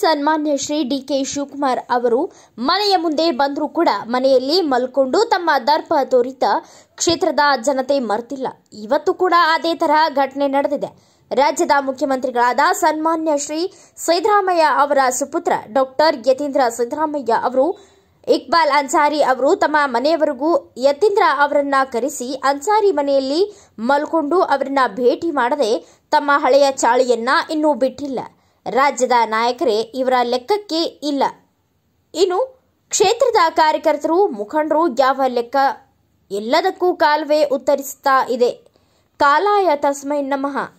ಸನ್ಮಾನ್ಯ Shri D K Shivakumar ಅವರು ಮನೆಯ ಮುಂದೆ ಬಂದರೂ ಕೂಡ ಮನೆಯಲ್ಲಿ ಮಲ್ಕೊಂಡು ತಮ್ಮ ದರ್ಪ ತೋರಿತ ಕ್ಷೇತ್ರದ ಜನತೆ ಮರೆತಿಲ್ಲ ಇವತ್ತು ಕೂಡ ಅದೇ ತರಹ ಘಟನೆ ನಡೆದಿದೆ ರಾಜ್ಯದ ಮುಖ್ಯಮಂತ್ರಿಗಳಾದ ಸನ್ಮಾನ್ಯ ಶ್ರೀ ಸಿದ್ದರಾಮಯ್ಯ ಅವರ ಸುಪುತ್ರ ಡಾಕ್ಟರ್ ಯತೀಂದ್ರ ಸಿದ್ದರಾಮಯ್ಯ ಅವರು ಇಕ್ಬಾಲ್ ಅನ್ಸಾರಿ ಅವರು ತಮ್ಮ ಮನೆಯವರೆಗೂ ಯತೀಂದ್ರ ಅವರನ್ನ ಕರೆಸಿ ಅನ್ಸಾರಿ ಮನೆಯಲ್ಲಿ ಮಲ್ಕೊಂಡು ಅವರನ್ನ ಭೇಟಿ ಮಾಡದೆ ತಮ್ಮ ಹಳೆಯ ಚಾಳಿಯನ್ನ ಇನ್ನೂ ಬಿಟ್ಟಿಲ್ಲ ರಾಜ್ಯದ ನಾಯಕರೇ ಇವರ ಲೆಕ್ಕಕ್ಕೆ ಇಲ್ಲ ಇನ್ನು ಕ್ಷೇತ್ರದ ಕಾರ್ಯಕರ್ತರು ಮುಖಂಡರು ಯಾವ ಲೆಕ್ಕ ಎಲ್ಲದಕ್ಕೂ ಕಾಲುವೆ ಉತ್ತರಿಸುತ್ತಾ ಇದೆ ಕಾಲಾಯ ತಸ್ಮೈ ನಮಃ